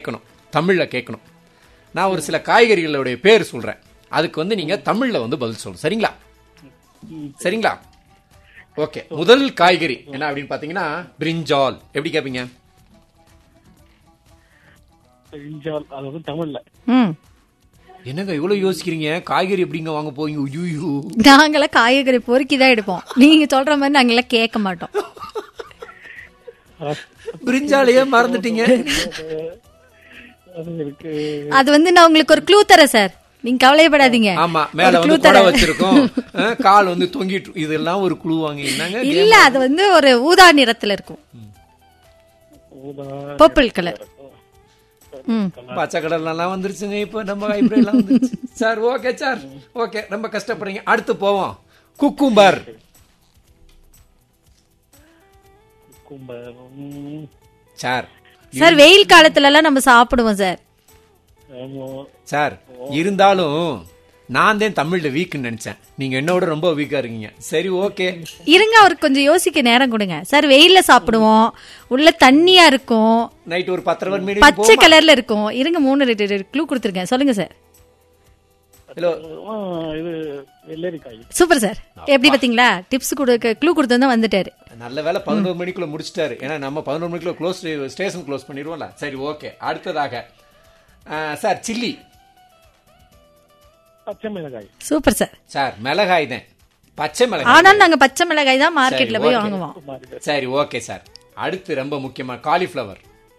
கேட்கணும் தமிழில் கேட்கணும் நான் ஒரு சில காய்கறிகளுடைய பேர் சொல்கிறேன் அதுக்கு வந்து நீங்கள் தமிழில் வந்து பதில் சொல்லணும் சரிங்களா சரிங்களா ஓகே முதல் காய்கறி என்ன அப்படின்னு பார்த்தீங்கன்னா பிரிஞ்சால் எப்படி கேட்பீங்க இஞ்சால் அது வந்து தமிழ்ல ம் என்னங்க இவ்வளவு யோசிக்கிறீங்க காய்கறி எப்படிங்க வாங்க போவீங்க உய்யூ நாங்களாம் காய்கறி பொறுக்கி தான் எடுப்போம் நீங்க சொல்ற மாதிரி நாங்கெல்லாம் கேட்க மாட்டோம் பிரிஞ்சாலையே மறந்துட்டீங்க அது இருக்கு அது வந்து நான் உங்களுக்கு ஒரு க்ளூ தரேன் சார் நீங்க கவலையப்படாதீங்க ஆமா மேல ஒரு வந்து clue கொடை தரேன். வச்சிருக்கோம் அஹ், கால் வந்து தொங்கிட்டு இதெல்லாம் ஒரு குழு வாங்க என்னங்க இல்ல அது வந்து ஒரு ஊதா நிறத்துல இருக்கும் ஊதா பர்பிள் கலர் ம் பச்சை கடல்லாம் வந்துருச்சுங்க இப்போ நம்ம ஹைப்ரிட்லாம் வந்துருச்சு சார் ஓகே சார் ஓகே ரொம்ப கஷ்டப்படுறீங்க அடுத்து போவோம் குக்கும்பர் கும்பர் ம், சார் சார் வெயில் காலத்துல எல்லாம் நம்ம சாப்பிடுவோம் சார் ஆமா சார் இருந்தாலும் நான் தான் தமிழ்ல வீக்குன்னு நினைச்சேன் நீங்க என்னோட ரொம்ப வீக்கா இருக்கீங்க சரி ஓகே இருங்க அவருக்கு கொஞ்சம் யோசிக்க நேரம் கொடுங்க சார் வெயில்ல சாப்பிடுவோம் உள்ள தண்ணியா இருக்கும் நைட் ஒரு பத்தரை மணி மணி பச்சை கலர்ல இருக்கும் இருங்க மூணு க்ளூ கொடுத்துருக்கேன் சொல்லுங்க சார் ஹலோ ஆ, இது வெள்ளரிக்காய் சூப்பர் சார் எப்படி பாத்தீங்களா டிப்ஸ் கொடுக்க க்ளூ கொடுத்து வந்துட்டாரு நல்ல வேலை பதினோரு மணிக்குள்ள முடிச்சிட்டாரு ஏன்னா நம்ம பதினோரு மணிக்குள்ள க்ளோஸ் ஸ்டேஷன் க்ளோஸ் பண்ணிடுவோம்ல சரி ஓகே அடுத்ததாக அஹ், சார் சில்லி பச்சை மிளகாய் சூப்பர் சார் சார் மிளகாய் தான் பச்சை மிளகாய் ஆனாலும் நாங்க பச்சை மிளகாய் தான் மார்க்கெட்ல போய் okay. வாங்குவோம் சரி ஓகே சார் அடுத்து ரொம்ப முக்கியமா காலிஃப்ளவர்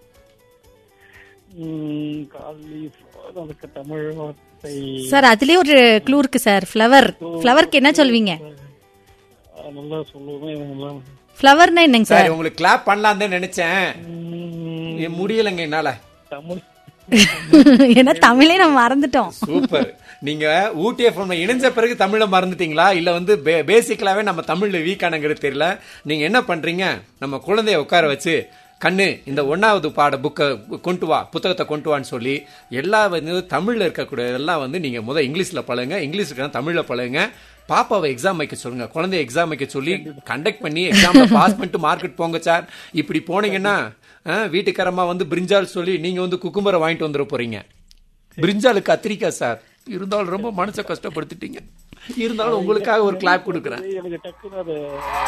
ம், காலிஃப்ளவர் அதுக்கு தமிழ் வார்த்தை சார் அதுலயே ஒரு க்ளூ இருக்கு சார் ஃப்ளவர் ஃப்ளவருக்கு என்ன சொல்வீங்க ஆ, நல்லா சொல்லுவேன் நல்லா ஃப்ளவர்னா என்னங்க சார் சரி உங்களுக்கு கிளாப் பண்ணலாம் தான் நினைச்சேன் ம், இது முடியலைங்க என்னால தமிழ் ஏன்னா தமிழே நம்ம மறந்துட்டோம் சூப்பர் நீங்க ஊட்டி எஃப்எம் இணைஞ்ச பிறகு தமிழ மறந்துட்டீங்களா இல்ல வந்து பேசிக்கலாவே நம்ம தமிழ்ல வீக்கானங்கிறது தெரியல நீங்க என்ன பண்றீங்க நம்ம குழந்தைய உட்கார வச்சு கண்ணு இந்த ஒன்னாவது பாட புக்கை கொண்டு வா புத்தகத்தை கொண்டு வான்னு சொல்லி எல்லா வந்து தமிழ்ல இருக்கக்கூடிய எல்லாம் வந்து நீங்க முத இங்கிலீஷ்ல பழகுங்க இங்கிலீஷ்ல தமிழ்ல பழகுங்க பாப்பாவை எக்ஸாம் வைக்க சொல்லுங்க குழந்தைய எக்ஸாம் வைக்க சொல்லி கண்டக்ட் பண்ணி எக்ஸாம்ல பாஸ் பண்ணிட்டு மார்க்கெட் போங்க சார் இப்படி போனீங்கன்னா அஹ், வீட்டுக்காரமா வந்து பிரிஞ்சால் சொல்லி நீங்க வந்து குக்கும்பரை வாங்கிட்டு வந்துட போறீங்க பிரிஞ்சாலுக்கு கத்திரிக்காய் சார் இருந்தாலும் ரொம்ப மனசை கஷ்டப்படுத்திட்டீங்க இருந்தாலும் உங்களுக்காக ஒரு கிளாப் கொடுக்குறேன் எனக்கு டக்குன்னு அது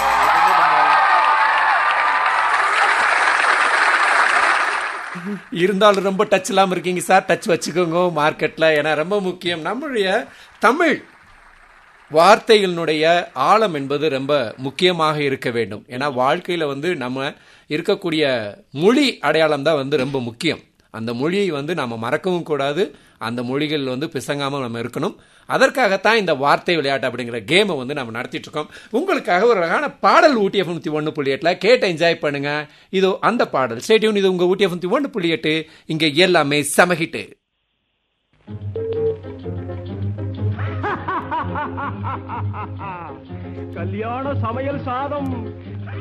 இருந்தாலும் ரொம்ப டச் இல்லாம இருக்கீங்க சார் டச் வச்சுக்கோங்க மார்க்கெட்ல ஏன்னா ரொம்ப முக்கியம் நம்மளுடைய தமிழ் வார்த்தைகளினுடைய ஆழம் என்பது ரொம்ப முக்கியமாக இருக்க வேண்டும் ஏன்னா வாழ்க்கையில வந்து நம்ம இருக்கக்கூடிய மொழி அடையாளம் தான் வந்து ரொம்ப முக்கியம் அந்த மொழியை வந்து நம்ம மறக்கவும் கூடாது அந்த மொழிகள் வந்து பிசங்காம நம்ம இருக்கணும் அதற்காகத்தான் இந்த வார்த்தை விளையாட்டு அப்படிங்கிற கேமை வந்து நம்ம நடத்திட்டு இருக்கோம் உங்களுக்காக ஒரு அழகான பாடல் ஊட்டி எஃப்எம் ஒன்று புள்ளி எட்டுல கேட்டு என்ஜாய் பண்ணுங்க இதோ அந்த பாடல் ஸ்டேடியூன் இது உங்க ஊட்டி எஃப்எம் ஒன்று புள்ளி எட்டு இங்க எல்லாமே சமஹிட்டு கல்யாண சமையல் சாதம்